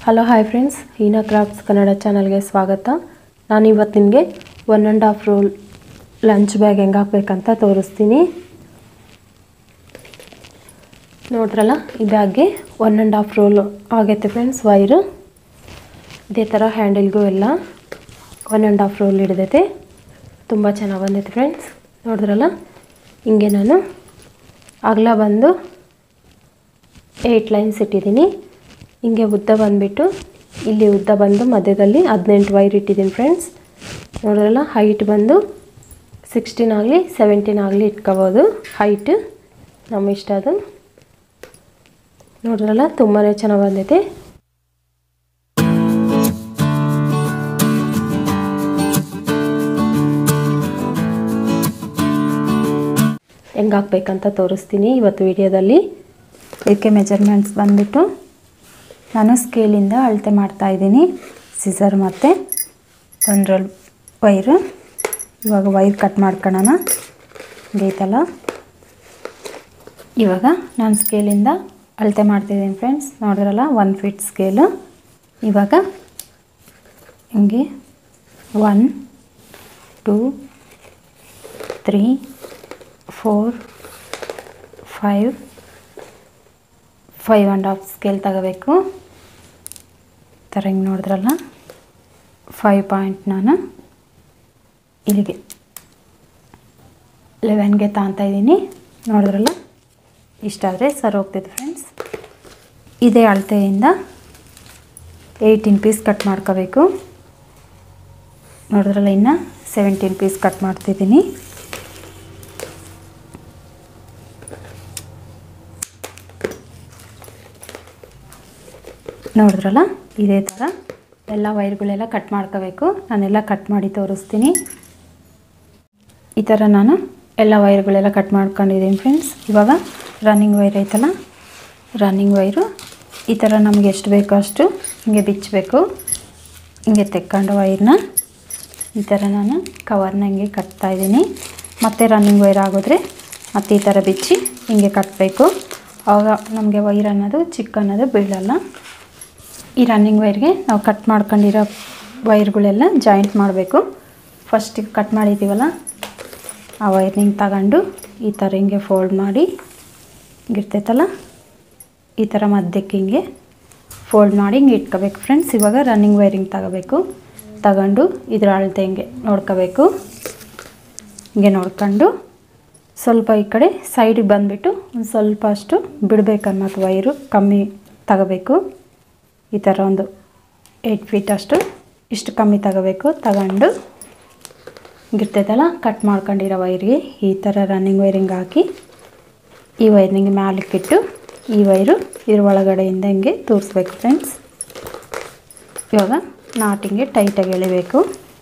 hello hi friends Heena crafts Kannada ಚಾನಲ್ಗೆ ಸ್ವಾಗತ ನಾನು ಇವತ್ತು ನಿಮಗೆ one and half roll lunch bag ಹೆಂಗೆ ಹಾಕ್ಬೇಕಂತ ತೋರಿಸ್ತೀನಿ ನೋಡ್ರಲ್ಲ ಈ ಬ್ಯಾಗ್ಗೆ ಒನ್ ಆ್ಯಂಡ್ ಹಾಫ್ ರೋಲ್ ಆಗೈತೆ ಫ್ರೆಂಡ್ಸ್ ವೈರು ಇದೇ ಥರ ಹ್ಯಾಂಡಲ್ಗೂ ಎಲ್ಲ ಒನ್ ಆ್ಯಂಡ್ ಹಾಫ್ ರೋಲ್ ಹಿಡಿದೈತೆ ತುಂಬ ಚೆನ್ನಾಗಿ ಬಂದೈತೆ ಫ್ರೆಂಡ್ಸ್ ನೋಡಿದ್ರಲ್ಲ ಹಿಂಗೆ ನಾನು ಅಗಲ ಬಂದು ಏಯ್ಟ್ ಲೈನ್ಸ್ ಇಟ್ಟಿದ್ದೀನಿ ಹಿಂಗೆ ಉದ್ದ ಬಂದುಬಿಟ್ಟು ಇಲ್ಲಿ ಉದ್ದ ಬಂದು ಮಧ್ಯದಲ್ಲಿ ಹದಿನೆಂಟು ವೈರ್ ಇಟ್ಟಿದ್ದೀನಿ ಫ್ರೆಂಡ್ಸ್ ನೋಡಿದ್ರಲ್ಲ ಹೈಟ್ ಬಂದು ಸಿಕ್ಸ್ಟೀನ್ ಆಗಲಿ ಸೆವೆಂಟೀನ್ ಆಗಲಿ ಇಟ್ಕೋಬೋದು ಹೈಟ್ ನಮ್ಮ ಇಷ್ಟ ಅದು ನೋಡಿದ್ರಲ್ಲ ತುಂಬಾ ಚೆನ್ನಾಗಿ ಬಂದೈತೆ ಹೆಂಗೆ ಹಾಕ್ಬೇಕಂತ ತೋರಿಸ್ತೀನಿ ಇವತ್ತು ವಿಡಿಯೋದಲ್ಲಿ ಇದಕ್ಕೆ ಮೆಜರ್ಮೆಂಟ್ಸ್ ಬಂದುಬಿಟ್ಟು ನಾನು ಸ್ಕೇಲಿಂದ ಅಳತೆ ಮಾಡ್ತಾ ಇದ್ದೀನಿ ಸಿಸರ್ ಮತ್ತು ಒಂದು ರೋಲ್ ವೈರು ಇವಾಗ ವೈರ್ ಕಟ್ ಮಾಡ್ಕೊಳ್ಳೋಣ ಗೈತಲ್ಲ ಇವಾಗ ನಾನು ಸ್ಕೇಲಿಂದ ಅಳತೆ ಮಾಡ್ತಿದ್ದೀನಿ ಫ್ರೆಂಡ್ಸ್ ನೋಡಿದ್ರಲ್ಲ ಒನ್ ಫೀಟ್ ಸ್ಕೇಲು ಇವಾಗ ಹಿಂಗೆ one two three four five five and half scale ತಗೋಬೇಕು ಥರ ಹಿಂಗೆ ನೋಡಿದ್ರಲ್ಲ ಫೈವ್ ಪಾಯಿಂಟ್ ನಾನು ಇಲ್ಲಿಗೆ ಲೆವೆನ್ಗೆ ತಾಂತಾ ಇದ್ದೀನಿ ನೋಡಿದ್ರಲ್ಲ ಇಷ್ಟಾದರೆ ಸರ್ ಹೋಗ್ತಿದೆ ಫ್ರೆಂಡ್ಸ್ ಇದೇ ಅಳತೆಯಿಂದ ಏಯ್ಟೀನ್ ಪೀಸ್ ಕಟ್ ಮಾಡ್ಕೋಬೇಕು ನೋಡಿದ್ರಲ್ಲ ಇನ್ನು ಸೆವೆಂಟೀನ್ ಪೀಸ್ ಕಟ್ ಮಾಡ್ತಿದ್ದೀನಿ ನೋಡಿದ್ರಲ್ಲ ಇದೇ ಥರ ಎಲ್ಲ ವೈರ್ಗಳೆಲ್ಲ ಕಟ್ ಮಾಡ್ಕೋಬೇಕು ನಾನೆಲ್ಲ ಕಟ್ ಮಾಡಿ ತೋರಿಸ್ತೀನಿ ಈ ಥರ ನಾನು ಎಲ್ಲ ವೈರ್ಗಳೆಲ್ಲ ಕಟ್ ಮಾಡ್ಕೊಂಡಿದ್ದೀನಿ ಫ್ರೆಂಡ್ಸ್ ಇವಾಗ ರನ್ನಿಂಗ್ ವೈರ್ ಐತಲ್ಲ ರನ್ನಿಂಗ್ ವೈರು ಈ ಥರ ನಮಗೆ ಎಷ್ಟು ಬೇಕೋ ಅಷ್ಟು ಹಿಂಗೆ ಬಿಚ್ಚಬೇಕು ಹಿಂಗೆ ತೆಕ್ಕೊಂಡು ವೈರ್ನ ಈ ಥರ ನಾನು ಕವರ್ನ ಹಿಂಗೆ ಕಟ್ತಾ ಇದ್ದೀನಿ ಮತ್ತೆ ರನ್ನಿಂಗ್ ವೈರ್ ಆಗೋದ್ರೆ ಮತ್ತೆ ಈ ಥರ ಬಿಚ್ಚಿ ಹಿಂಗೆ ಕಟ್ಟಬೇಕು ಆವಾಗ ನಮಗೆ ವೈರ್ ಅನ್ನೋದು ಚಿಕ್ಕ ಅನ್ನೋದು ಬೀಳಲ್ಲ ಈ ರನ್ನಿಂಗ್ ವೈರ್ಗೆ ನಾವು ಕಟ್ ಮಾಡ್ಕೊಂಡಿರೋ ವೈರ್ಗಳೆಲ್ಲ ಜಾಯಿಂಟ್ ಮಾಡಬೇಕು ಫಸ್ಟಿಗೆ ಕಟ್ ಮಾಡಿದ್ದೀವಲ್ಲ ಆ ವೈರ್ನಿಂಗ್ ತಗೊಂಡು ಈ ಥರ ಹಿಂಗೆ ಫೋಲ್ಡ್ ಮಾಡಿ ಹಿಂಗಿರ್ತೈತಲ್ಲ ಈ ಥರ ಮಧ್ಯಕ್ಕೆ ಹಿಂಗೆ ಫೋಲ್ಡ್ ಮಾಡಿ ಹಿಂಗೆ ಇಟ್ಕೋಬೇಕು ಫ್ರೆಂಡ್ಸ್ ಇವಾಗ ರನ್ನಿಂಗ್ ವೈರಿಂಗ್ ತಗೋಬೇಕು ತಗೊಂಡು ಇದ್ರ ಅಳತೆ ಹಿಂಗೆ ನೋಡ್ಕೋಬೇಕು ಹಿಂಗೆ ನೋಡ್ಕೊಂಡು ಸ್ವಲ್ಪ ಈ ಕಡೆ ಸೈಡಿಗೆ ಬಂದುಬಿಟ್ಟು ಒಂದು ಸ್ವಲ್ಪ ಅಷ್ಟು ಬಿಡಬೇಕನ್ನೋದು ವೈರು ಕಮ್ಮಿ ತಗೋಬೇಕು ಈ ಥರ ಒಂದು ಏಯ್ಟ್ ಫೀಟ್ ಅಷ್ಟು ಇಷ್ಟು ಕಮ್ಮಿ ತಗೋಬೇಕು ತಗೊಂಡು ಹಿಂಗಿರ್ತೈತಲ್ಲ ಕಟ್ ಮಾಡ್ಕೊಂಡಿರೋ ವೈರ್ಗೆ ಈ ಥರ ರನ್ನಿಂಗ್ ವೈರಿಂಗ್ ಹಾಕಿ ಈ ವೈರ್ನಿಂಗ್ ಮ್ಯಾಲಕ್ಕಿಟ್ಟು ಈ ವೈರು ಇದ್ರ ಒಳಗಡೆಯಿಂದ ಹಿಂಗೆ ತೂರಿಸ್ಬೇಕು ಫ್ರೆಂಡ್ಸ್ ಇವಾಗ ನಾಟಿಂಗೆ ಟೈಟಾಗಿ ಎಳಿಬೇಕು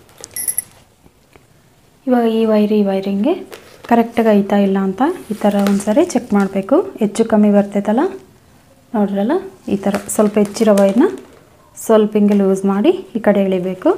ಇವಾಗ ಈ ವೈರ್ ಈ ವೈರಿಂಗೆ ಕರೆಕ್ಟಾಗಿ ಐತಾ ಇಲ್ಲ ಅಂತ ಈ ಥರ ಒಂದ್ಸರಿ ಚೆಕ್ ಮಾಡಬೇಕು ಹೆಚ್ಚು ಕಮ್ಮಿ ಬರ್ತೈತಲ್ಲ ನೋಡ್ರಲ್ಲ ಈ ಥರ ಸ್ವಲ್ಪ ಹೆಚ್ಚಿರೋ ವೈರ್ನ ಸ್ವಲ್ಪ ಹಿಂಗೆ ಲೂಸ್ ಮಾಡಿ ಈ ಕಡೆ ಎಳಿಬೇಕು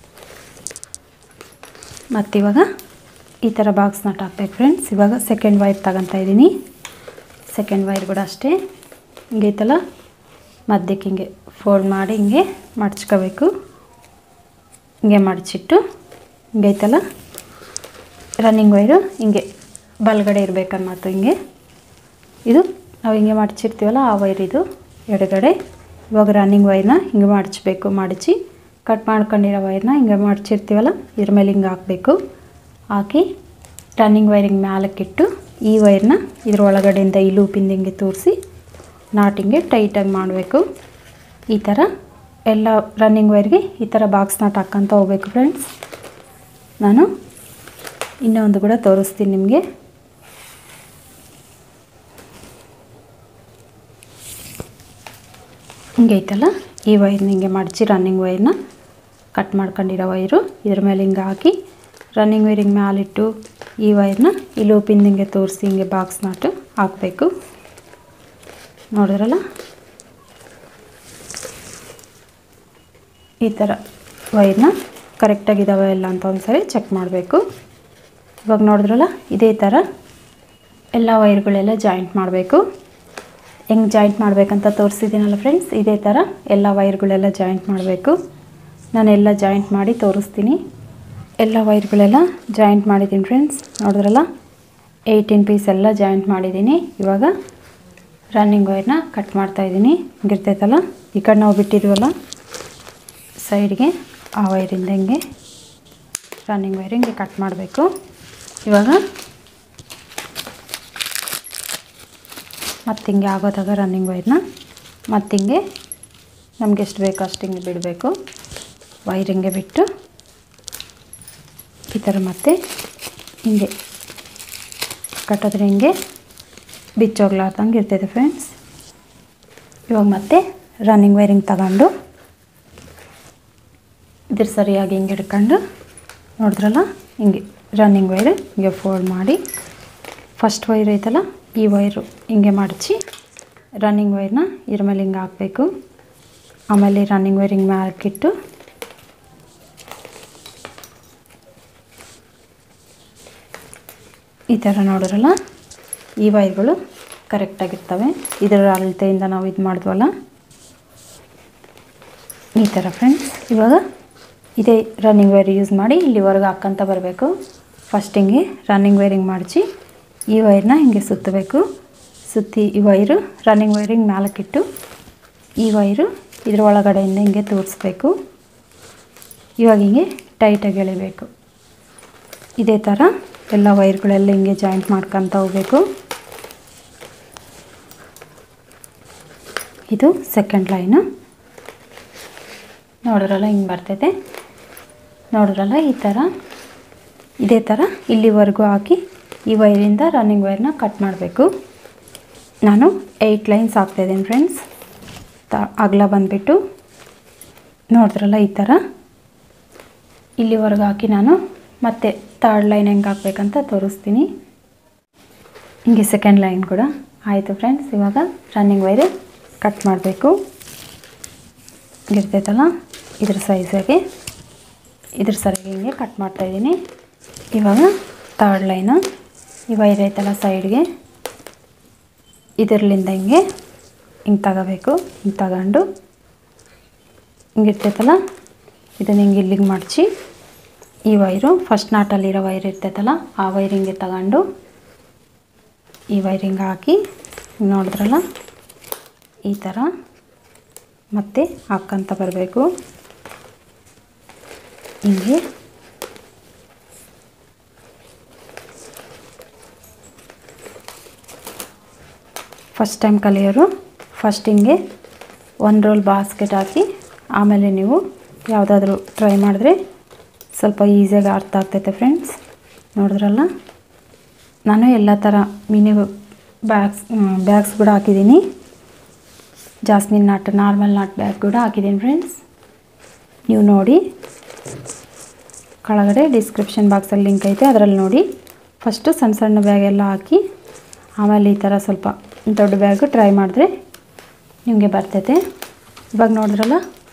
ಮತ್ತಿವಾಗ ಈ ಥರ ಬಾಕ್ಸ್ ನಟ್ ಹಾಕ್ಬೇಕು ಫ್ರೆಂಡ್ಸ್ ಇವಾಗ ಸೆಕೆಂಡ್ ವೈರ್ ತಗೊತಾ ಇದ್ದೀನಿ ಸೆಕೆಂಡ್ ವೈರ್ ಕೂಡ ಅಷ್ಟೇ ಹಿಂಗೆ ಐತಲ್ಲ ಮಧ್ಯಕ್ಕೆ ಹಿಂಗೆ ಫೋಲ್ಡ್ ಮಾಡಿ ಹಿಂಗೆ ಮಡ್ಚ್ಕೋಬೇಕು ಹಿಂಗೆ ಮಡಚಿಟ್ಟು ಹಿಂಗೆ ಐತಲ್ಲ ರನ್ನಿಂಗ್ ವೈರು ಹಿಂಗೆ ಬಲಗಡೆ ಇರಬೇಕನ್ನೋದು ಹಿಂಗೆ ಇದು ನಾವು ಹಿಂಗೆ ಮಡಚಿರ್ತೀವಲ್ಲ ಆ ವೈರ್ ಇದು ಎಡಗಡೆ ಇವಾಗ ರನ್ನಿಂಗ್ ವೈರ್ನ ಹಿಂಗೆ ಮಡಚಬೇಕು ಮಡಚಿ ಕಟ್ ಮಾಡ್ಕೊಂಡಿರೋ ವೈರ್ನ ಹಿಂಗೆ ಮಡಚಿರ್ತೀವಲ್ಲ ಇದ್ರ ಮೇಲೆ ಹಿಂಗೆ ಹಾಕಬೇಕು ಹಾಕಿ ರನ್ನಿಂಗ್ ವೈರಿಂಗ್ ಮ್ಯಾಲಕ್ಕಿಟ್ಟು ಈ ವೈರ್ನ ಇದ್ರ ಒಳಗಡೆಯಿಂದ ಈ ಲೂಪಿಂದ ಹಿಂಗೆ ತೋರಿಸಿ ನಾಟಿಂಗೆ ಟೈಟಾಗಿ ಮಾಡಬೇಕು ಈ ಥರ ಎಲ್ಲ ರನ್ನಿಂಗ್ ವೈರ್ಗೆ ಈ ಥರ ಬಾಕ್ಸ್ ನಾಟ್ ಹಾಕ್ಕೊಂತ ಹೋಗ್ಬೇಕು ಫ್ರೆಂಡ್ಸ್ ನಾನು ಇನ್ನೊಂದು ಕೂಡ ತೋರಿಸ್ತೀನಿ ನಿಮಗೆ ಹಿಂಗೆ ಐತಲ್ಲ ಈ ವೈರ್ನ ಹಿಂಗೆ ಮಡಚಿ ರನ್ನಿಂಗ್ ವೈರ್ನ ಕಟ್ ಮಾಡ್ಕೊಂಡಿರೋ ವೈರು ಇದ್ರ ಮೇಲೆ ಹಿಂಗೆ ಹಾಕಿ ರನ್ನಿಂಗ್ ವೈರ್ ಹಿಂಗೆ ಮ್ಯಾಲಿಟ್ಟು ಈ ವೈರ್ನ ಈ ಲೂಪಿಂದ ಹಿಂಗೆ ತೋರಿಸಿ ಹಿಂಗೆ ಬಾಕ್ಸ್ ನಾಟು ಹಾಕಬೇಕು ನೋಡಿದ್ರಲ್ಲ ಈ ಥರ ವೈರ್ನ ಕರೆಕ್ಟಾಗಿದ್ದಾವೆ ಇಲ್ಲ ಅಂತ ಒಂದ್ಸರಿ ಚೆಕ್ ಮಾಡಬೇಕು ಇವಾಗ ನೋಡಿದ್ರಲ್ಲ ಇದೇ ಥರ ಎಲ್ಲ ವೈರ್ಗಳೆಲ್ಲ ಜಾಯಿಂಟ್ ಮಾಡಬೇಕು ಹೆಂಗೆ ಜಾಯಿಂಟ್ ಮಾಡಬೇಕಂತ ತೋರಿಸಿದ್ದೀನಲ್ಲ ಫ್ರೆಂಡ್ಸ್ ಇದೇ ಥರ ಎಲ್ಲ ವೈರ್ಗಳೆಲ್ಲ ಜಾಯಿಂಟ್ ಮಾಡಬೇಕು ನಾನೆಲ್ಲ ಜಾಯಿಂಟ್ ಮಾಡಿ ತೋರಿಸ್ತೀನಿ ಎಲ್ಲ ವೈರ್ಗಳೆಲ್ಲ ಜಾಯಿಂಟ್ ಮಾಡಿದ್ದೀನಿ ಫ್ರೆಂಡ್ಸ್ ನೋಡಿದ್ರಲ್ಲ ಏಯ್ಟೀನ್ ಪೀಸ್ ಎಲ್ಲ ಜಾಯಿಂಟ್ ಮಾಡಿದ್ದೀನಿ ಇವಾಗ ರನ್ನಿಂಗ್ ವೈರ್ನ ಕಟ್ ಮಾಡ್ತಾ ಇದ್ದೀನಿ ಹಿಂಗಿರ್ತೈತಲ್ಲ ಈ ಕಡೆ ನಾವು ಬಿಟ್ಟಿದ್ವಲ್ಲ ಸೈಡ್ಗೆ ಆ ವೈರಿಂದ ಹಿಂಗೆ ರನ್ನಿಂಗ್ ವೈರ್ ಹಿಂಗೆ ಕಟ್ ಮಾಡಬೇಕು ಇವಾಗ ಮತ್ತು ಹಿಂಗೆ ಆಗೋದಾಗ ರನ್ನಿಂಗ್ ವೈರ್ನ ಮತ್ತು ಹಿಂಗೆ ನಮ್ಗೆ ಎಷ್ಟು ಬೇಕೋ ಅಷ್ಟು ಹಿಂಗೆ ಬಿಡಬೇಕು ವೈರ್ ಹಿಂಗೆ ಬಿಟ್ಟು ಈ ಥರ ಮತ್ತೆ ಹಿಂಗೆ ಕಟ್ಟಿದ್ರೆ ಹಿಂಗೆ ಬಿಚ್ಚೋಗ್ಲಾರ್ದಂಗೆ ಇರ್ತೈತೆ ಫ್ರೆಂಡ್ಸ್ ಇವಾಗ ಮತ್ತೆ ರನ್ನಿಂಗ್ ವೈರಿಂಗ್ ತಗೊಂಡು ಇದ್ರ ಸರಿಯಾಗಿ ಹಿಂಗೆ ಹಿಡ್ಕೊಂಡು ನೋಡಿದ್ರಲ್ಲ ಹಿಂಗೆ ರನ್ನಿಂಗ್ ವೈರ್ ಹಿಂಗೆ ಫೋಲ್ಡ್ ಮಾಡಿ ಫಸ್ಟ್ ವೈರ್ ಐತಲ್ಲ ಈ ವೈರು ಹಿಂಗೆ ಮಡಚಿ ರನ್ನಿಂಗ್ ವೈರ್ನ ಇದ್ರ ಮೇಲೆ ಹಿಂಗೆ ಹಾಕಬೇಕು ಆಮೇಲೆ ರನ್ನಿಂಗ್ ವೈರ್ ಹಿಂಗೆ ಮ್ಯಾಲಕ್ಕಿಟ್ಟು ಈ ಥರ ನೋಡಿದ್ರಲ್ಲ ಈ ವೈರ್ಗಳು ಕರೆಕ್ಟಾಗಿರ್ತವೆ ಇದರ ಅಳತೆಯಿಂದ ನಾವು ಇದು ಮಾಡಿದ್ವಲ್ಲ ಈ ಥರ ಫ್ರೆಂಡ್ಸ್ ಇವಾಗ ಇದೇ ರನ್ನಿಂಗ್ ವೈರ್ ಯೂಸ್ ಮಾಡಿ ಇಲ್ಲಿವರೆಗೆ ಹಾಕ್ಕಂತ ಬರಬೇಕು ಫಸ್ಟ್ ಹಿಂಗೆ ರನ್ನಿಂಗ್ ವೈರಿಂಗ್ ಮಾಡಿಸಿ ಈ ವೈರ್ನ ಹಿಂಗೆ ಸುತ್ತಬೇಕು ಸುತ್ತಿ ಈ ವೈರು ರನ್ನಿಂಗ್ ವೈರಿಂಗ್ ಮ್ಯಾಲಕ್ಕಿಟ್ಟು ಈ ವೈರು ಇದ್ರ ಒಳಗಡೆಯಿಂದ ಹಿಂಗೆ ತೋರಿಸ್ಬೇಕು ಇವಾಗ ಹಿಂಗೆ ಟೈಟಾಗಿ ಎಳಿಬೇಕು ಇದೇ ಥರ ಎಲ್ಲ ವೈರ್ಗಳೆಲ್ಲ ಹಿಂಗೆ ಜಾಯಿಂಟ್ ಮಾಡ್ಕೊತ ಹೋಗ್ಬೇಕು ಇದು ಸೆಕೆಂಡ್ ಲೈನು ನೋಡಿದ್ರಲ್ಲ ಹಿಂಗೆ ಬರ್ತೈತೆ ನೋಡಿದ್ರಲ್ಲ ಈ ಥರ ಇದೇ ಥರ ಇಲ್ಲಿವರೆಗೂ ಹಾಕಿ ಈ ವೈರಿಂದ ರನ್ನಿಂಗ್ ವೈರ್ನ ಕಟ್ ಮಾಡಬೇಕು ನಾನು ಏಯ್ಟ್ ಲೈನ್ಸ್ ಹಾಕ್ತಾಯಿದ್ದೀನಿ ಫ್ರೆಂಡ್ಸ್ ತ ಅಗಲ ಬಂದುಬಿಟ್ಟು ನೋಡಿದ್ರಲ್ಲ ಈ ಥರ ಇಲ್ಲಿವರೆಗೂ ಹಾಕಿ ನಾನು ಮತ್ತೆ ತರ್ಡ್ ಲೈನ್ ಹೆಂಗೆ ಹಾಕ್ಬೇಕಂತ ತೋರಿಸ್ತೀನಿ ಹಿಂಗೆ ಸೆಕೆಂಡ್ ಲೈನ್ ಕೂಡ ಆಯಿತು ಫ್ರೆಂಡ್ಸ್ ಇವಾಗ ರನ್ನಿಂಗ್ ವೈರ್ ಕಟ್ ಮಾಡಬೇಕು ಇರ್ತೈತಲ್ಲ ಇದ್ರ ಸೈಜಾಗೆ ಇದ್ರ ಸರಿಯಾಗಿ ಹಿಂಗೆ ಕಟ್ ಮಾಡ್ತಾಯಿದ್ದೀನಿ ಇವಾಗ ತರ್ಡ್ ಲೈನು ಈ ವೈರ್ ಐತಲ್ಲ ಸೈಡ್ಗೆ ಇದರ್ಲಿಂದ ಹಿಂಗೆ ಹಿಂಗೆ ತಗೋಬೇಕು ಹಿಂಗೆ ತಗೊಂಡು ಹಿಂಗಿರ್ತೈತಲ್ಲ ಇದನ್ನು ಹಿಂಗೆ ಇಲ್ಲಿಗೆ ಮಡಚಿ ಈ ವೈರು ಫಸ್ಟ್ ನಾಟಲ್ಲಿರೋ ವೈರ್ ಇರ್ತೈತಲ್ಲ ಆ ವೈರ್ ಹಿಂಗೆ ತಗೊಂಡು ಈ ವೈರ್ ಹಿಂಗೆ ಹಾಕಿ ನೋಡಿದ್ರಲ್ಲ ಈ ಥರ ಮತ್ತೆ ಹಾಕ್ಕಂತ ಬರಬೇಕು ಹಿಂಗೆ ಫಸ್ಟ್ ಟೈಮ್ ಕಲಿಯೋರು ಫಸ್ಟ್ ಹಿಂಗೆ ಒಂದು ರೋಲ್ ಬಾಸ್ಕೆಟ್ ಹಾಕಿ ಆಮೇಲೆ ನೀವು ಯಾವುದಾದ್ರೂ ಟ್ರೈ ಮಾಡಿದ್ರೆ ಸ್ವಲ್ಪ ಈಸಿಯಾಗಿ ಅರ್ಥ ಆಗ್ತೈತೆ ಫ್ರೆಂಡ್ಸ್ ನೋಡಿದ್ರಲ್ಲ ನಾನು ಎಲ್ಲ ಥರ ಮಿನಿ ಬ್ಯಾಗ್ಸ್ ಬ್ಯಾಗ್ಸ್ ಕೂಡ ಹಾಕಿದ್ದೀನಿ jasmine knot normal knot bag ಕೂಡ ಹಾಕಿದ್ದೀನಿ ಫ್ರೆಂಡ್ಸ್ ನೀವು ನೋಡಿ ಕೆಳಗಡೆ ಡಿಸ್ಕ್ರಿಪ್ಷನ್ ಬಾಕ್ಸಲ್ಲಿ ಲಿಂಕ್ ಐತೆ ಅದರಲ್ಲಿ ನೋಡಿ ಫಸ್ಟು ಸಣ್ಣ ಸಣ್ಣ ಬ್ಯಾಗೆಲ್ಲ ಹಾಕಿ ಆಮೇಲೆ ಈ ಥರ ಸ್ವಲ್ಪ ದೊಡ್ಡ ಬ್ಯಾಗು ಟ್ರೈ ಮಾಡಿದ್ರೆ ನಿಮಗೆ ಬರ್ತೈತೆ ಇವಾಗ ನೋಡಿದ್ರಲ್ಲ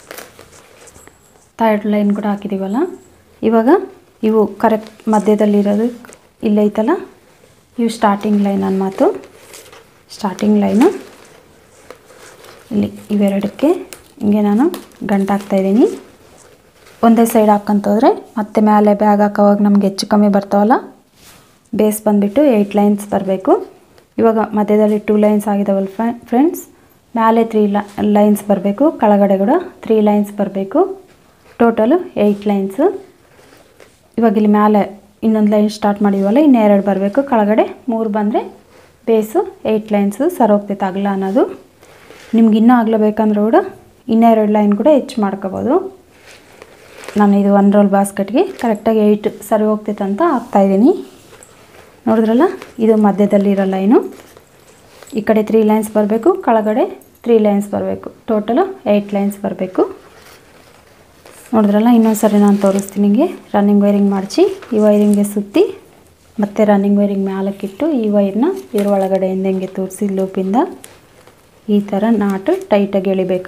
ಥರ್ಡ್ ಲೈನ್ ಕೂಡ ಹಾಕಿದ್ದೀವಲ್ಲ ಇವಾಗ ಇವು ಕರೆಕ್ಟ್ ಮಧ್ಯದಲ್ಲಿರೋದು ಇಲ್ಲೈತಲ್ಲ ಇವು ಸ್ಟಾರ್ಟಿಂಗ್ ಲೈನ್ ನನ್ನ ಮಾತು ಸ್ಟಾರ್ಟಿಂಗ್ ಲೈನು ಇಲ್ಲಿ ಇವೆರಡಕ್ಕೆ ಹಿಂಗೆ ನಾನು ಗಂಟು ಹಾಕ್ತಾಯಿದ್ದೀನಿ ಒಂದೇ ಸೈಡ್ ಹಾಕ್ಕಂತೋದ್ರೆ ಮತ್ತೆ ಮೇಲೆ ಬ್ಯಾಗ್ ಹಾಕೋವಾಗ ನಮ್ಗೆ ಹೆಚ್ಚು ಕಮ್ಮಿ ಬರ್ತಾವಲ್ಲ ಬೇಸ್ ಬಂದುಬಿಟ್ಟು ಏಯ್ಟ್ ಲೈನ್ಸ್ ಬರಬೇಕು ಇವಾಗ ಮಧ್ಯದಲ್ಲಿ ಟೂ ಲೈನ್ಸ್ ಆಗಿದಾವಲ್ಲ ಫ್ರೆಂಡ್ಸ್ ಮೇಲೆ ತ್ರೀ ಲೈನ್ಸ್ ಬರಬೇಕು ಕೆಳಗಡೆ ಕೂಡ ತ್ರೀ ಲೈನ್ಸ್ ಬರಬೇಕು ಟೋಟಲು ಏಯ್ಟ್ ಲೈನ್ಸು ಇವಾಗ ಇಲ್ಲಿ ಮೇಲೆ ಇನ್ನೊಂದು ಲೈನ್ ಸ್ಟಾರ್ಟ್ ಮಾಡಿವಲ್ಲ ಇನ್ನೆರಡು ಬರಬೇಕು ಕೆಳಗಡೆ ಮೂರು ಬಂದರೆ ಬೇಸು ಏಯ್ಟ್ ಲೈನ್ಸು ಸರೋಗ್ತೈತೆ ಅಗಲ ಅನ್ನೋದು ನಿಮ್ಗೆ ಇನ್ನೂ ಅಗಲ ಬೇಕಂದ್ರೆ ಕೂಡ ಇನ್ನೆರಡು ಲೈನ್ ಕೂಡ ಹೆಚ್ಚು ಮಾಡ್ಕೋಬೋದು ನಾನು ಇದು ಒನ್ ರೋಲ್ ಬಾಸ್ಕೆಟ್ಗೆ ಕರೆಕ್ಟಾಗಿ ಏಯ್ಟ್ ಸರಿ ಹೋಗ್ತೈತೆ ಅಂತ ಹಾಕ್ತಾಯಿದ್ದೀನಿ ನೋಡಿದ್ರಲ್ಲ ಇದು ಮಧ್ಯದಲ್ಲಿರೋ ಲೈನು ಈ ಕಡೆ ತ್ರೀ ಲೈನ್ಸ್ ಬರಬೇಕು ಕೆಳಗಡೆ ತ್ರೀ ಲೈನ್ಸ್ ಬರಬೇಕು ಟೋಟಲು ಏಯ್ಟ್ ಲೈನ್ಸ್ ಬರಬೇಕು ನೋಡಿದ್ರಲ್ಲ ಇನ್ನೊಂದು ಸರಿ ನಾನು ತೋರಿಸ್ತೀನಿ ನಿಮಗೆ ರನ್ನಿಂಗ್ ವೈರಿಂಗ್ ಮಾಡಿಸಿ ಈ ವೈರಿಂಗ್ಗೆ ಸುತ್ತಿ ಮತ್ತೆ ರನ್ನಿಂಗ್ ವೈರಿಂಗ್ ಮ್ಯಾಲಕ್ಕಿಟ್ಟು ಈ ವೈರ್ನ ಇದ್ರ ಒಳಗಡೆಯಿಂದ ಹಿಂಗೆ ತೋರಿಸಿ ಲೂಪಿಂದ ಈ ಥರ ನಾಟು ಟೈಟಾಗಿ ಎಳಿಬೇಕು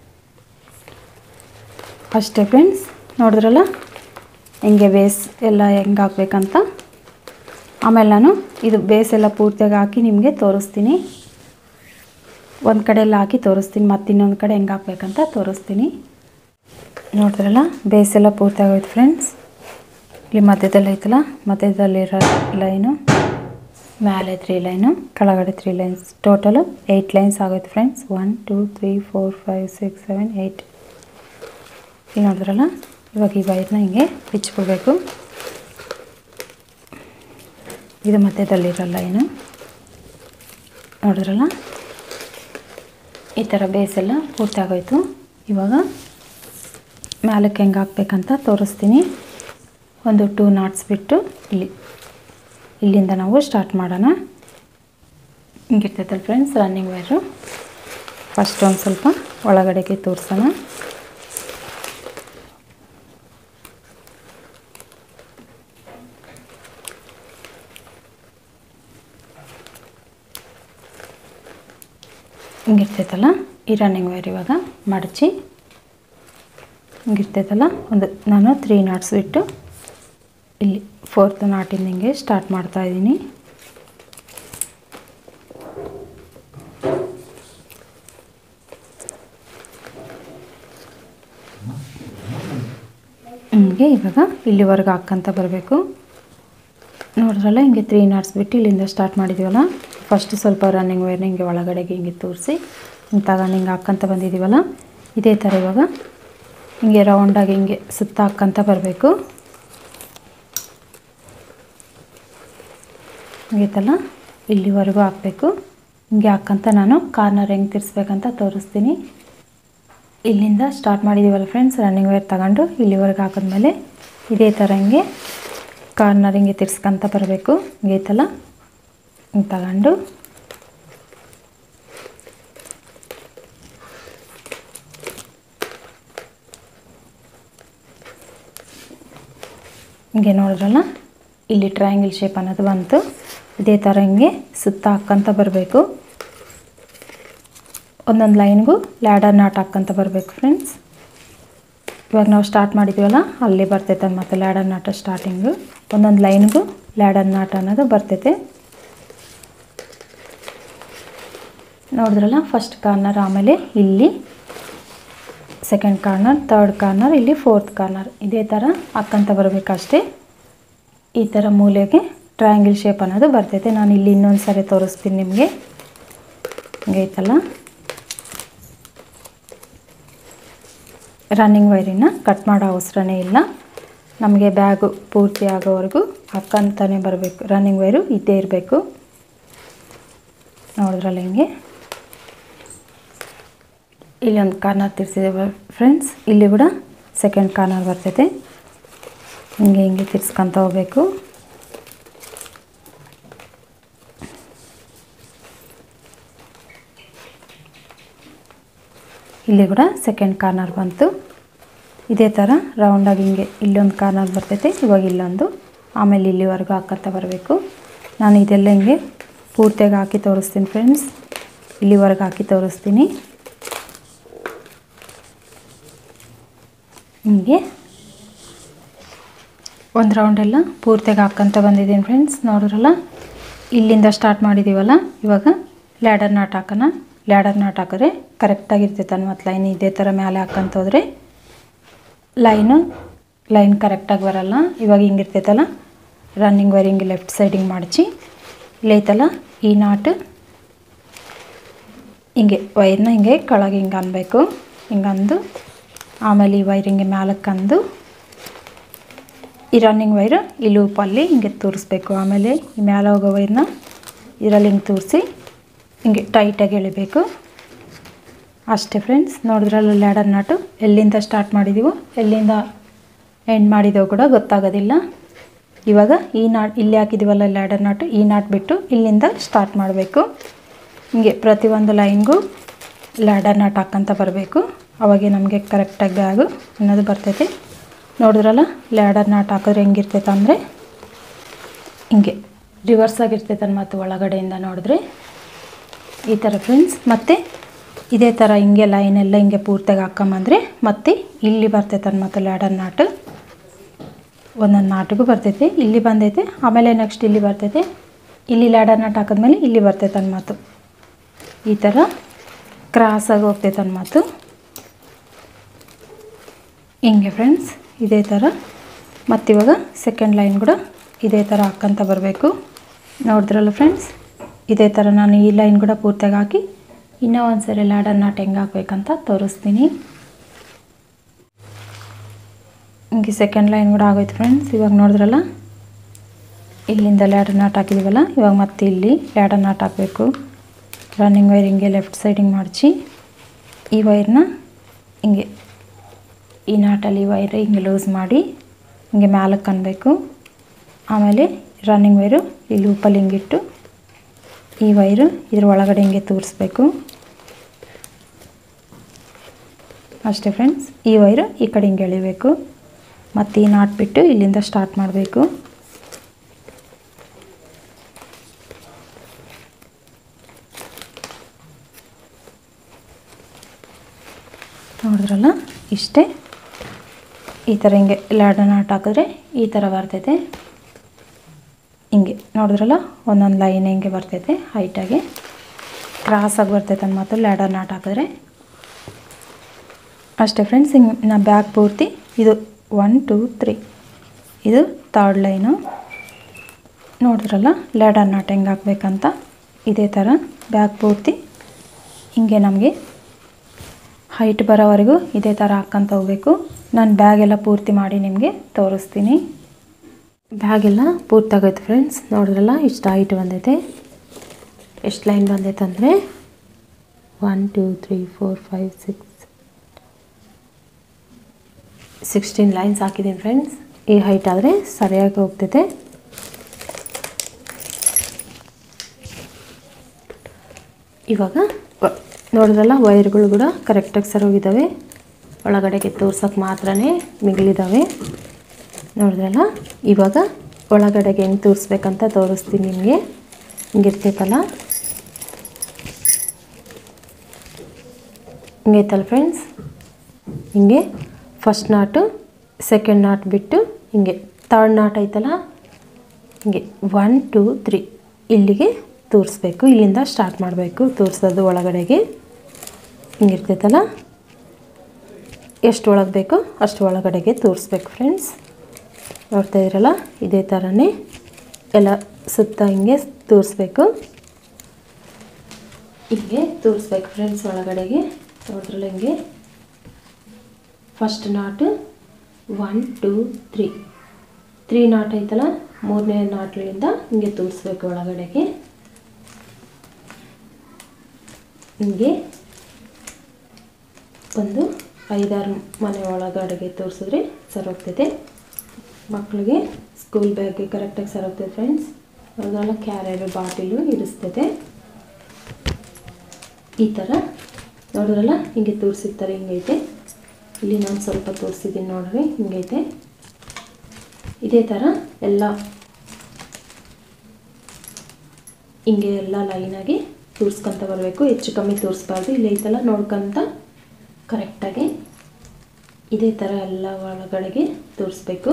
ಅಷ್ಟೇ ಫ್ರೆಂಡ್ಸ್ ನೋಡಿದ್ರಲ್ಲ ಹೆಂಗೆ ಬೇಸ್ ಎಲ್ಲ ಹೆಂಗೆ ಹಾಕ್ಬೇಕಂತ ಆಮೇಲೆ ನಾನು ಇದು ಬೇಸ್ ಎಲ್ಲ ಪೂರ್ತಿಯಾಗಿ ಹಾಕಿ ನಿಮಗೆ ತೋರಿಸ್ತೀನಿ ಒಂದು ಕಡೆಯಲ್ಲಿ ಹಾಕಿ ತೋರಿಸ್ತೀನಿ ಮತ್ತು ಇನ್ನೊಂದು ಕಡೆ ಹೆಂಗೆ ಹಾಕ್ಬೇಕಂತ ತೋರಿಸ್ತೀನಿ ನೋಡಿದ್ರಲ್ಲ ಬೇಸೆಲ್ಲ ಪೂರ್ತಿ ಆಗೋಯ್ತು ಫ್ರೆಂಡ್ಸ್ ಇಲ್ಲಿ ಮಧ್ಯದಲ್ಲಿ ಐತಲ್ಲ ಮಧ್ಯದಲ್ಲಿರೋ ಲೈನು ಮೇಲೆ ತ್ರೀ ಲೈನು ಕೆಳಗಡೆ three lines total eight lines ಆಗೋಯ್ತು friends one two three four five six seven eight ಈಗ ನೋಡಿದ್ರಲ್ಲ ಇವಾಗ ಈ ವೈರ್ನ ಹಿಂಗೆ ಬಿಚ್ಚಿಬಿಡ್ಬೇಕು ಇದು ಮಧ್ಯದಲ್ಲಿರೋ ಲೈನು ನೋಡಿದ್ರಲ್ಲ ಈ ಥರ ಬೇಸೆಲ್ಲ ಪೂರ್ತಿ ಆಗೋಯ್ತು ಇವಾಗ ಮ್ಯಾಲಕ್ಕೆ ಹೆಂಗೆ ಹಾಕ್ಬೇಕಂತ ತೋರಿಸ್ತೀನಿ ಒಂದು ಟೂ ನಾಟ್ಸ್ ಬಿಟ್ಟು ಇಲ್ಲಿ ಇಲ್ಲಿಂದ ನಾವು ಸ್ಟಾರ್ಟ್ ಮಾಡೋಣ ಹಿಂಗಿರ್ತೈತಲ್ಲ ಫ್ರೆಂಡ್ಸ್ ರನ್ನಿಂಗ್ ವೈರು ಫಸ್ಟ್ ಒಂದು ಸ್ವಲ್ಪ ಒಳಗಡೆಗೆ ತೋರಿಸೋಣ ಹಿಂಗಿರ್ತೈತಲ್ಲ ಈ ರನ್ನಿಂಗ್ ವೈರ್ ಇವಾಗ ಮಡಚಿ ಹಿಂಗಿರ್ತೈತಲ್ಲ ಒಂದು ನಾನು ತ್ರೀ ನಾಟ್ಸ್ ಬಿಟ್ಟು ಇಲ್ಲಿ ಫೋರ್ತ್ ನಾಟಿಂದ ಹಿಂಗೆ ಸ್ಟಾರ್ಟ್ ಮಾಡ್ತಾ ಇದ್ದೀನಿ ಹಿಂಗೆ ಇವಾಗ ಇಲ್ಲಿವರೆಗೆ ಹಾಕ್ಕಂತ ಬರಬೇಕು ನೋಡಿದ್ರಲ್ಲ ಹಿಂಗೆ ತ್ರೀ ನಾಟ್ಸ್ ಬಿಟ್ಟು ಇಲ್ಲಿಂದ ಸ್ಟಾರ್ಟ್ ಮಾಡಿದ್ದೀವಲ್ಲ ಫಸ್ಟ್ ಸ್ವಲ್ಪ ರನ್ನಿಂಗ್ ವೈರ್ನ ಹಿಂಗೆ ಒಳಗಡೆಗೆ ಹಿಂಗೆ ತೋರಿಸಿ ಹಿಂಗೆ ತಗೊಂಡು ಹಿಂಗೆ ಹಾಕ್ಕಂತ ಬಂದಿದ್ದೀವಲ್ಲ ಇದೇ ಥರ ಇವಾಗ ಹಿಂಗೆ ರೌಂಡಾಗಿ ಹಿಂಗೆ ಸುತ್ತ ಹಾಕ್ಕಂತ ಬರಬೇಕು ಮುಗೀತಲ್ಲ ಇಲ್ಲಿವರೆಗೂ ಹಾಕಬೇಕು ಹಿಂಗೆ ಹಾಕ್ಕಂತ ನಾನು ಕಾರ್ನರ್ ಹೆಂಗೆ ತಿರ್ಸ್ಬೇಕಂತ ತೋರಿಸ್ತೀನಿ ಇಲ್ಲಿಂದ ಸ್ಟಾರ್ಟ್ ಮಾಡಿದ್ದೀವಲ್ಲ ಫ್ರೆಂಡ್ಸ್ ರನ್ನಿಂಗ್ ವೇರ್ ತಗೊಂಡು ಇಲ್ಲಿವರೆಗೆ ಹಾಕಿದ್ಮೇಲೆ ಇದೇ ಥರ ಹಿಂಗೆ ಕಾರ್ನರ್ ಹಿಂಗೆ ತಿರ್ಸ್ಕೊಂತ ಬರಬೇಕು ಹಿಂಗೈತಲ್ಲ ಹಿಂಗೆ ತಗೊಂಡು ಹಿಂಗೆ ನೋಡಿದ್ರಲ್ಲ ಇಲ್ಲಿ ಟ್ರಯಾಂಗಲ್ ಶೇಪ್ ಅನ್ನೋದು ಬಂತು ಇದೇ ಥರ ಹಿಂಗೆ ಸುತ್ತ ಹಾಕ್ಕಂತ ಬರಬೇಕು ಒಂದೊಂದು ಲೈನ್ಗೂ ಲ್ಯಾಡರ್ ನಾಟ್ ಹಾಕ್ಕಂತ ಬರಬೇಕು ಫ್ರೆಂಡ್ಸ್ ಇವಾಗ ನಾವು ಸ್ಟಾರ್ಟ್ ಮಾಡಿದ್ದೀವಲ್ಲ ಅಲ್ಲಿ ಬರ್ತೈತೆ ಮತ್ತು ಲ್ಯಾಡರ್ ನಾಟ ಸ್ಟಾರ್ಟಿಂಗು ಒಂದೊಂದು ಲೈನ್ಗೂ ಲ್ಯಾಡರ್ ನಾಟ್ ಅನ್ನೋದು ಬರ್ತೈತೆ ನೋಡಿದ್ರಲ್ಲ ಫಸ್ಟ್ ಕಾರ್ನರ್ ಆಮೇಲೆ ಇಲ್ಲಿ ಸೆಕೆಂಡ್ ಕಾರ್ನರ್ ತರ್ಡ್ ಕಾರ್ನರ್ ಇಲ್ಲಿ ಫೋರ್ತ್ ಕಾರ್ನರ್ ಇದೇ ಥರ ಹಾಕ್ಕಂತ ಬರಬೇಕಷ್ಟೇ ಈ ಥರ ಮೂಲೆಗೆ ಟ್ರಯಾಂಗಲ್ ಶೇಪ್ ಅನ್ನೋದು ಬರ್ತೈತೆ ನಾನು ಇಲ್ಲಿ ಇನ್ನೊಂದು ಸರಿ ತೋರಿಸ್ತೀನಿ ನಿಮಗೆ ಹಿಂಗೈತಲ್ಲ ರನ್ನಿಂಗ್ ವೈರಿನ ಕಟ್ ಮಾಡೋ ಅವಸರನೇ ಇಲ್ಲ ನಮಗೆ ಬ್ಯಾಗು ಪೂರ್ತಿ ಆಗೋವರೆಗೂ ಹಾಕ್ಕಂತಾನೆ ಬರಬೇಕು ರನ್ನಿಂಗ್ ವೈರು ಇದ್ದೇ ಇರಬೇಕು ನೋಡಿದ್ರಲ್ಲ ಹಿಂಗೆ ಇಲ್ಲೊಂದು ಕಾರ್ನರ್ ತಿರ್ಸಿದೆ ಫ್ರೆಂಡ್ಸ್ ಇಲ್ಲಿ ಕೂಡ ಸೆಕೆಂಡ್ ಕಾರ್ನರ್ ಬರ್ತೈತೆ ಹಿಂಗೆ ಹಿಂಗೆ ತಿರ್ಸ್ಕೊತ ಹೋಗ್ಬೇಕು ಇಲ್ಲಿ ಕೂಡ ಸೆಕೆಂಡ್ ಕಾರ್ನರ್ ಬಂತು ಇದೇ ಥರ ರೌಂಡಾಗಿ ಹಿಂಗೆ ಇಲ್ಲೊಂದು ಕಾರ್ನರ್ ಬರ್ತೈತೆ ಇವಾಗ ಇಲ್ಲೊಂದು ಆಮೇಲೆ ಇಲ್ಲಿವರೆಗೂ ಹಾಕತ್ತ ಬರಬೇಕು ನಾನು ಇದೆಲ್ಲ ಹಿಂಗೆ ಪೂರ್ತಿಯಾಗಿ ಹಾಕಿ ತೋರಿಸ್ತೀನಿ ಫ್ರೆಂಡ್ಸ್ ಇಲ್ಲಿವರೆಗೆ ಹಾಕಿ ತೋರಿಸ್ತೀನಿ ಹಿಂಗೆ ಒಂದು ರೌಂಡೆಲ್ಲ ಪೂರ್ತಿಯಾಗಿ ಹಾಕ್ಕಂತ ಬಂದಿದ್ದೀನಿ ಫ್ರೆಂಡ್ಸ್ ನೋಡಿದ್ರಲ್ಲ ಇಲ್ಲಿಂದ ಸ್ಟಾರ್ಟ್ ಮಾಡಿದ್ದೀವಲ್ಲ ಇವಾಗ ಲ್ಯಾಡರ್ ನಾಟ್ ಹಾಕೋಣ ಲ್ಯಾಡರ್ ನಾಟ್ ಹಾಕಿದ್ರೆ ಕರೆಕ್ಟಾಗಿರ್ತೈತೆ ಮತ್ತು ಲೈನ್ ಇದೇ ಥರ ಮೇಲೆ ಹಾಕ್ಕಂತ ಹೋದರೆ ಲೈನು ಲೈನ್ ಕರೆಕ್ಟಾಗಿ ಬರಲ್ಲ ಇವಾಗ ಹಿಂಗಿರ್ತೈತಲ್ಲ ರನ್ನಿಂಗ್ ವೈರ್ ಹಿಂಗೆ ಲೆಫ್ಟ್ ಸೈಡ್ ಹಿಂಗೆ ಮಾಡಿಸಿ ಇಲ್ಲೈತಲ್ಲ ಈ ನಾಟ್ ಹಿಂಗೆ ವೈರ್ನ ಹಿಂಗೆ ಕೆಳಗೆ ಹಿಂಗೆ ಅನ್ಬೇಕು ಹಿಂಗೆ ಅಂದು ಆಮೇಲೆ ಈ ವೈರ್ ಹಿಂಗೆ ಮ್ಯಾಲಕ್ಕೆ ಅಂದು ಈ ರನ್ನಿಂಗ್ ವೈರ್ ಈ ಲೂಪಲ್ಲಿ ಹಿಂಗೆ ತೋರಿಸ್ಬೇಕು ಆಮೇಲೆ ಈ ಮ್ಯಾಲೆ ಹೋಗೋ ವೈರ್ನ ಇದರಲ್ಲಿ ಹಿಂಗೆ ತೋರಿಸಿ ಹಿಂಗೆ ಟೈಟಾಗಿ ಎಳಿಬೇಕು ಅಷ್ಟೇ ಫ್ರೆಂಡ್ಸ್ ನೋಡಿದ್ರಲ್ಲ ಲ್ಯಾಡರ್ ನಾಟು ಎಲ್ಲಿಂದ ಸ್ಟಾರ್ಟ್ ಮಾಡಿದ್ದೀವೋ ಎಲ್ಲಿಂದ ಎಂಡ್ ಮಾಡಿದೆವು ಕೂಡ ಗೊತ್ತಾಗೋದಿಲ್ಲ ಇವಾಗ ಈ ನಾಟ್ ಇಲ್ಲಿ ಹಾಕಿದ್ದೀವಲ್ಲ ಲ್ಯಾಡರ್ ನಾಟು ಈ ನಾಟ್ ಬಿಟ್ಟು ಇಲ್ಲಿಂದ ಸ್ಟಾರ್ಟ್ ಮಾಡಬೇಕು ಹಿಂಗೆ ಪ್ರತಿಯೊಂದು ಲೈನ್ಗೂ ಲ್ಯಾಡರ್ ನಾಟ್ ಹಾಕ್ಕಂತ ಬರಬೇಕು ಅವಾಗೆ ನಮಗೆ ಕರೆಕ್ಟಾಗಿ ಬ್ಯಾಗು ಅನ್ನೋದು ಬರ್ತೈತೆ ನೋಡಿದ್ರಲ್ಲ ಲ್ಯಾಡರ್ ನಾಟ್ ಹಾಕಿದ್ರೆ ಹೆಂಗಿರ್ತೈತೆ ಅಂದರೆ ಹಿಂಗೆ ರಿವರ್ಸ್ ಆಗಿರ್ತೈತೆ ಮತ್ತು ಒಳಗಡೆಯಿಂದ ನೋಡಿದ್ರೆ ಈ ಥರ ಫ್ರೆಂಡ್ಸ್ ಮತ್ತು ಇದೇ ಥರ ಹಿಂಗೆ ಲೈನೆಲ್ಲ ಹಿಂಗೆ ಪೂರ್ತಿಯಾಗಿ ಹಾಕೊಂಬಂದ್ರೆ ಮತ್ತೆ ಇಲ್ಲಿ ಬರ್ತೈತೆ ಮತ್ತು ಲ್ಯಾಡರ್ ನಾಟು ಒಂದೊಂದು ನಾಟಿಗೂ ಬರ್ತೈತೆ ಇಲ್ಲಿ ಬಂದೈತೆ ಆಮೇಲೆ ನೆಕ್ಸ್ಟ್ ಇಲ್ಲಿ ಬರ್ತೈತೆ ಇಲ್ಲಿ ಲ್ಯಾಡರ್ ನಾಟ್ ಹಾಕಿದ್ಮೇಲೆ ಇಲ್ಲಿ ಬರ್ತೈತೆ ಅನ್ಮಾತು ಈ ಥರ ಕ್ರಾಸಾಗಿ ಹೋಗ್ತೈತೆ ನನ್ನ ಮಾತು ಹಿಂಗೆ ಫ್ರೆಂಡ್ಸ್ ಇದೇ ಥರ ಮತ್ತಿವಾಗ ಸೆಕೆಂಡ್ ಲೈನ್ ಕೂಡ ಇದೇ ಥರ ಹಾಕ್ಕೊಂತ ಬರಬೇಕು ನೋಡಿದ್ರಲ್ಲ ಫ್ರೆಂಡ್ಸ್ ಇದೇ ಥರ ನಾನು ಈ ಲೈನ್ ಕೂಡ ಪೂರ್ತಿಯಾಗಿ ಹಾಕಿ ಇನ್ನೂ ಒಂದು ಸರಿ ಲ್ಯಾಡರ್ ನಾಟ್ ಹೆಂಗೆ ಹಾಕ್ಬೇಕಂತ ತೋರಿಸ್ತೀನಿ ಹಿಂಗೆ ಸೆಕೆಂಡ್ ಲೈನ್ ಕೂಡ ಆಗೋಯ್ತು ಫ್ರೆಂಡ್ಸ್ ಇವಾಗ ನೋಡಿದ್ರಲ್ಲ ಇಲ್ಲಿಂದ ಲ್ಯಾಡರ್ ನಾಟ್ ಹಾಕಿದ್ದೀವಲ್ಲ ಇವಾಗ ಮತ್ತೆ ಇಲ್ಲಿ ಲ್ಯಾಡರ್ ನಾಟ್ ಹಾಕಬೇಕು ರನ್ನಿಂಗ್ ವೈರ್ ಹಿಂಗೆ ಲೆಫ್ಟ್ ಸೈಡ್ ಹಿಂಗೆ ಮಾಡ್ಚಿ ಈ ವೈರ್ನ ಹಿಂಗೆ ಈ ನಾಟಲ್ಲಿ ವೈರ್ ಹಿಂಗೆ ಲೂಸ್ ಮಾಡಿ ಹಿಂಗೆ ಮ್ಯಾಲಕ್ಕೆ ಅನ್ಬೇಕು ಆಮೇಲೆ ರನ್ನಿಂಗ್ ವೈರು ಈ ಲೂಪಲ್ಲಿ ಹಿಂಗಿಟ್ಟು ಈ ವೈರು ಇದ್ರ ಒಳಗಡೆ ಹಿಂಗೆ ತೂರಿಸ್ಬೇಕು ಅಷ್ಟೇ ಫ್ರೆಂಡ್ಸ್ ಈ ವೈರು ಈ ಕಡೆ ಹಿಂಗೆ ಎಳಿಬೇಕು ಮತ್ತು ಈ ನಾಟ್ ಬಿಟ್ಟು ಇಲ್ಲಿಂದ ಸ್ಟಾರ್ಟ್ ಮಾಡಬೇಕು ನೋಡಿದ್ರಲ್ಲ ಇಷ್ಟೇ ಈ ಥರ ಹಿಂಗೆ ಲ್ಯಾಡರ್ ನಾಟ್ ಹಾಕಿದ್ರೆ ಈ ಥರ ಬರ್ತೈತೆ ಹಿಂಗೆ ನೋಡಿದ್ರಲ್ಲ ಒಂದೊಂದು ಲೈನ್ ಹಿಂಗೆ ಬರ್ತೈತೆ ಹೈಟಾಗಿ ಕ್ರಾಸಾಗಿ ಬರ್ತೈತೆ ಅಂತ ಮಾತು ಲ್ಯಾಡರ್ ನಾಟ್ ಹಾಕಿದ್ರೆ ಅಷ್ಟೇ ಫ್ರೆಂಡ್ಸ್ ಹಿಂಗೆ ನಾ ಬ್ಯಾಗ್ ಪೂರ್ತಿ ಇದು ಒನ್ ಟೂ ತ್ರೀ ಇದು ಥರ್ಡ್ ಲೈನು ನೋಡಿದ್ರಲ್ಲ ಲ್ಯಾಡರ್ ನಾಟ್ ಹೆಂಗೆ ಹಾಕ್ಬೇಕಂತ ಇದೇ ಥರ ಬ್ಯಾಗ್ ಪೂರ್ತಿ ಹಿಂಗೆ ನಮಗೆ ಹೈಟ್ ಬರೋವರೆಗೂ ಇದೇ ಥರ ಹಾಕ್ಕೊಂತ ಹೋಗ್ಬೇಕು ನಾನು ಬ್ಯಾಗೆಲ್ಲ ಪೂರ್ತಿ ಮಾಡಿ ನಿಮಗೆ ತೋರಿಸ್ತೀನಿ ಬ್ಯಾಗೆಲ್ಲ ಪೂರ್ತಾಗೈತೆ ಫ್ರೆಂಡ್ಸ್ ನೋಡಿದ್ರಲ್ಲ ಇಷ್ಟು ಹೈಟ್ ಬಂದೈತೆ ಎಷ್ಟು ಲೈನ್ ಬಂದೈತೆ ಅಂದರೆ one two three four five six sixteen lines ಹಾಕಿದ್ದೀನಿ ಫ್ರೆಂಡ್ಸ್ ಈ ಹೈಟ್ ಆದರೆ ಸರಿಯಾಗಿ ಹೋಗ್ತೈತೆ ಇವಾಗ ವ- ನೋಡಿದ್ರಲ್ಲ ವೈರ್ಗಳು ಕೂಡ ಕರೆಕ್ಟಾಗಿ ಸರಿ ಹೋಗಿದ್ದಾವೆ ಒಳಗಡೆಗೆ ತೋರ್ಸೋಕೆ ಮಾತ್ರನೇ ಮಿಗಿಲಿದ್ದಾವೆ ನೋಡಿದ್ರಲ್ಲ ಇವಾಗ ಒಳಗಡೆಗೆ ಹೆಂಗೆ ತೋರಿಸ್ಬೇಕಂತ ತೋರಿಸ್ತೀನಿ ನಿಮಗೆ ಹಿಂಗಿರ್ತೈತಲ್ಲ ಹಿಂಗೈತಲ್ಲ ಫ್ರೆಂಡ್ಸ್ ಹಿಂಗೆ ಫಸ್ಟ್ ನಾಟು ಸೆಕೆಂಡ್ ನಾಟ್ ಬಿಟ್ಟು ಹಿಂಗೆ ಥರ್ಡ್ ನಾಟ್ ಐತಲ್ಲ ಹಿಂಗೆ ಒನ್ ಟೂ ತ್ರೀ ಇಲ್ಲಿಗೆ ತೋರಿಸ್ಬೇಕು ಇಲ್ಲಿಂದ ಸ್ಟಾರ್ಟ್ ಮಾಡಬೇಕು ತೋರಿಸೋದು ಒಳಗಡೆಗೆ ಹಿಂಗಿರ್ತೈತಲ್ಲ ಎಷ್ಟು ಒಳಗೆ ಬೇಕೋ ಅಷ್ಟು ಒಳಗಡೆಗೆ ತೋರಿಸ್ಬೇಕು ಫ್ರೆಂಡ್ಸ್ ನೋಡ್ತಾ ಇದ್ದೀರಲ್ಲ ಇದೇ ಥರನೇ ಎಲ್ಲ ಸುತ್ತ ಹಿಂಗೆ ತೋರಿಸ್ಬೇಕು ಹಿಂಗೆ ತೋರಿಸ್ಬೇಕು ಫ್ರೆಂಡ್ಸ್ ಒಳಗಡೆಗೆ ನೋಡಿದ್ರಲ್ಲ ಹಿಂಗೆ first knot one two three three knot ಐತಲ್ಲ ಮೂರನೇ ನಾಟ್ಲಿಂದ ಹಿಂಗೆ ತೋರಿಸ್ಬೇಕು ಒಳಗಡೆಗೆ ಹಿಂಗೆ ಒಂದು ಐದಾರು ಮನೆ ಒಳಗಡೆಗೆ ತೋರಿಸಿದ್ರೆ ಸರಿ ಹೋಗ್ತೈತೆ ಮಕ್ಕಳಿಗೆ ಸ್ಕೂಲ್ ಬ್ಯಾಗ್ಗೆ ಕರೆಕ್ಟಾಗಿ ಸರಿ ಹೋಗ್ತೈತೆ ಫ್ರೆಂಡ್ಸ್ ಅವಾಗೆಲ್ಲ ಕ್ಯಾರಿಯರ್ ಬಾಟಿಲು ಇಡಿಸ್ತೈತೆ ಈ ಥರ ನೋಡಿದ್ರಲ್ಲ ಹಿಂಗೆ ತೋರಿಸಿರ್ತಾರೆ ಹಿಂಗೈತೆ ಇಲ್ಲಿ ನಾನು ಸ್ವಲ್ಪ ತೋರಿಸಿದ್ದೀನಿ ನೋಡ್ರಿ ಹಿಂಗೈತೆ ಇದೇ ಥರ ಎಲ್ಲ ಹಿಂಗೆ ಎಲ್ಲ ಲೈನಾಗಿ ತೋರಿಸ್ಕೊಂತ ಬರಬೇಕು ಹೆಚ್ಚು ಕಮ್ಮಿ ತೋರಿಸ್ಬಾರ್ದು ಇಲ್ಲಿ ಐತಲ್ಲ ನೋಡ್ಕೊಂತ ಕರೆಕ್ಟಾಗಿ ಇದೇ ಥರ ಎಲ್ಲ ಒಳಗಡೆಗೆ ತೋರಿಸ್ಬೇಕು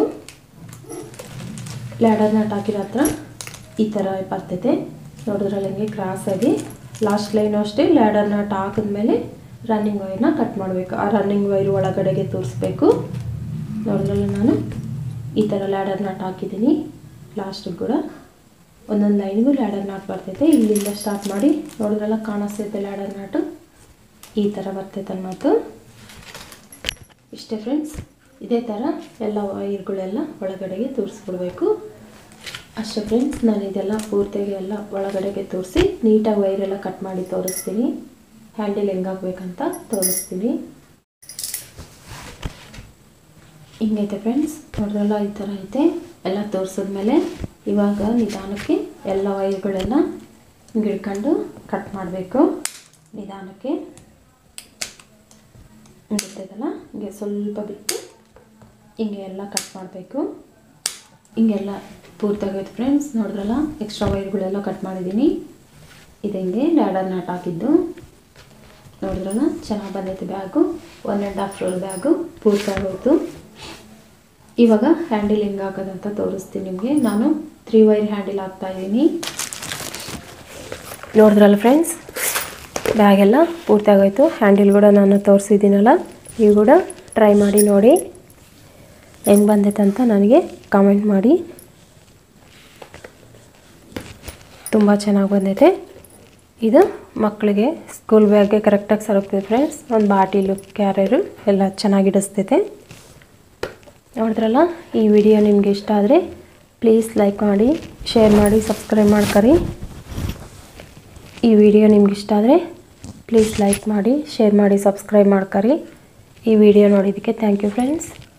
ಲ್ಯಾಡರ್ ನಟ್ ಹಾಕಿರೋ ಹತ್ರ ಈ ಥರ ಬರ್ತೈತೆ ನೋಡಿದ್ರಲ್ಲಿ ಹಿಂಗೆ ಕ್ರಾಸಾಗಿ ಲಾಸ್ಟ್ ಲೈನು ಅಷ್ಟೇ ಲ್ಯಾಡರ್ ನಟ್ ಹಾಕಿದ್ಮೇಲೆ ರನ್ನಿಂಗ್ ವೈರ್ನ ಕಟ್ ಮಾಡಬೇಕು ಆ ರನ್ನಿಂಗ್ ವೈರ್ ಒಳಗಡೆಗೆ ತೋರಿಸ್ಬೇಕು ನೋಡಿದ್ರಲ್ಲ ನಾನು ಈ ಥರ ಲ್ಯಾಡರ್ ನಾಟ್ ಹಾಕಿದ್ದೀನಿ ಲಾಸ್ಟಿಗೆ ಕೂಡ ಒಂದೊಂದು ಲೈನ್ಗೂ ಲ್ಯಾಡರ್ ನಾಟ್ ಬರ್ತೈತೆ ಇಲ್ಲಿಂದ ಸ್ಟಾರ್ಟ್ ಮಾಡಿ ನೋಡಿದ್ರಲ್ಲ ಕಾಣಿಸ್ತೈತೆ ಲ್ಯಾಡರ್ ನಾಟು ಈ ಥರ ಬರ್ತೈತೆ ಅನ್ನೋದು ಇಷ್ಟೇ ಫ್ರೆಂಡ್ಸ್ ಇದೇ ಥರ ಎಲ್ಲ ವೈರ್ಗಳೆಲ್ಲ ಒಳಗಡೆಗೆ ತೋರಿಸ್ಬಿಡ್ಬೇಕು ಅಷ್ಟೇ ಫ್ರೆಂಡ್ಸ್ ನಾನು ಇದೆಲ್ಲ ಪೂರ್ತಿಯಾಗಿ ಎಲ್ಲ ಒಳಗಡೆಗೆ ತೋರಿಸಿ ನೀಟಾಗಿ ವೈರೆಲ್ಲ ಕಟ್ ಮಾಡಿ ತೋರಿಸ್ತೀನಿ ಹ್ಯಾಂಡಲ್ ಹೆಂಗಾಗಬೇಕಂತ ತೋರಿಸ್ತೀನಿ ಹಿಂಗೈತೆ ಫ್ರೆಂಡ್ಸ್ ನೋಡ್ರಲ್ಲ ಈ ಥರ ಐತೆ ಎಲ್ಲ ತೋರಿಸಿದ್ಮೇಲೆ ಇವಾಗ ನಿಧಾನಕ್ಕೆ ಎಲ್ಲ ವೈರ್ಗಳೆಲ್ಲ ಹಿಂಗೆ ಹಿಡ್ಕೊಂಡು ಕಟ್ ಮಾಡಬೇಕು ನಿಧಾನಕ್ಕೆ ಹಿಂಗಿರ್ತೈತಲ್ಲ ಹಿಂಗೆ ಸ್ವಲ್ಪ ಬಿಟ್ಟು ಹಿಂಗೆ ಎಲ್ಲ ಕಟ್ ಮಾಡಬೇಕು ಹಿಂಗೆಲ್ಲ ಪೂರ್ತಿಯಾಗೈತೆ ಫ್ರೆಂಡ್ಸ್ ನೋಡಿದ್ರಲ್ಲ ಎಕ್ಸ್ಟ್ರಾ ವೈರ್ಗಳೆಲ್ಲ ಕಟ್ ಮಾಡಿದ್ದೀನಿ ಇದು ಹಿಂಗೆ ಲ್ಯಾಡರ್ ನಾಟ್ ಹಾಕಿದ್ದು ನೋಡಿದ್ರಲ್ಲ ಚೆನ್ನಾಗಿ ಬಂದೈತೆ bag one and half roll bag ಪೂರ್ತಿಯಾಗೋಯ್ತು ಇವಾಗ ಹ್ಯಾಂಡಲ್ ಹೆಂಗೆ ಹಾಕೋದಂತ ತೋರಿಸ್ತೀನಿ ನಿಮಗೆ ನಾನು ತ್ರೀ ವೈರ್ ಹ್ಯಾಂಡಲ್ ಹಾಕ್ತಾ ಇದ್ದೀನಿ ನೋಡಿದ್ರಲ್ಲ ಫ್ರೆಂಡ್ಸ್ ಬ್ಯಾಗ್ ಎಲ್ಲ ಪೂರ್ತಿ ಆಗೋಯ್ತು ಹ್ಯಾಂಡಲ್ ಕೂಡ ನಾನು ತೋರಿಸಿದ್ದೀನಲ್ಲ ನೀವು ಕೂಡ ಟ್ರೈ ಮಾಡಿ ನೋಡಿ ಹೆಂಗೆ ಬಂದೈತೆ ಅಂತ ನನಗೆ ಕಾಮೆಂಟ್ ಮಾಡಿ ತುಂಬ ಚೆನ್ನಾಗಿ ಬಂದೈತೆ ಇದು ಮಕ್ಕಳಿಗೆ ಸ್ಕೂಲ್ ಬ್ಯಾಗ್ಗೆ ಕರೆಕ್ಟಾಗಿ ಸರಗ್ತದೆ ಫ್ರೆಂಡ್ಸ್ ಒಂದು ಬಾಟಿಲು ಕ್ಯಾರಿಯರು ಎಲ್ಲ ಚೆನ್ನಾಗಿ ಇಡಿಸ್ತೈತೆ ನೋಡಿದ್ರಲ್ಲ ಈ ವಿಡಿಯೋ ನಿಮಗೆ ಇಷ್ಟ ಆದರೆ ಪ್ಲೀಸ್ ಲೈಕ್ ಮಾಡಿ ಶೇರ್ ಮಾಡಿ ಸಬ್ಸ್ಕ್ರೈಬ್ ಮಾಡ್ಕರಿ ಈ ವಿಡಿಯೋ ನಿಮ್ಗೆ ಇಷ್ಟ ಆದರೆ ಪ್ಲೀಸ್ ಲೈಕ್ ಮಾಡಿ ಶೇರ್ ಮಾಡಿ ಸಬ್ಸ್ಕ್ರೈಬ್ ಮಾಡ್ಕರಿ ಈ ವಿಡಿಯೋ ನೋಡಿದ್ದಕ್ಕೆ ಥ್ಯಾಂಕ್ ಯು ಫ್ರೆಂಡ್ಸ್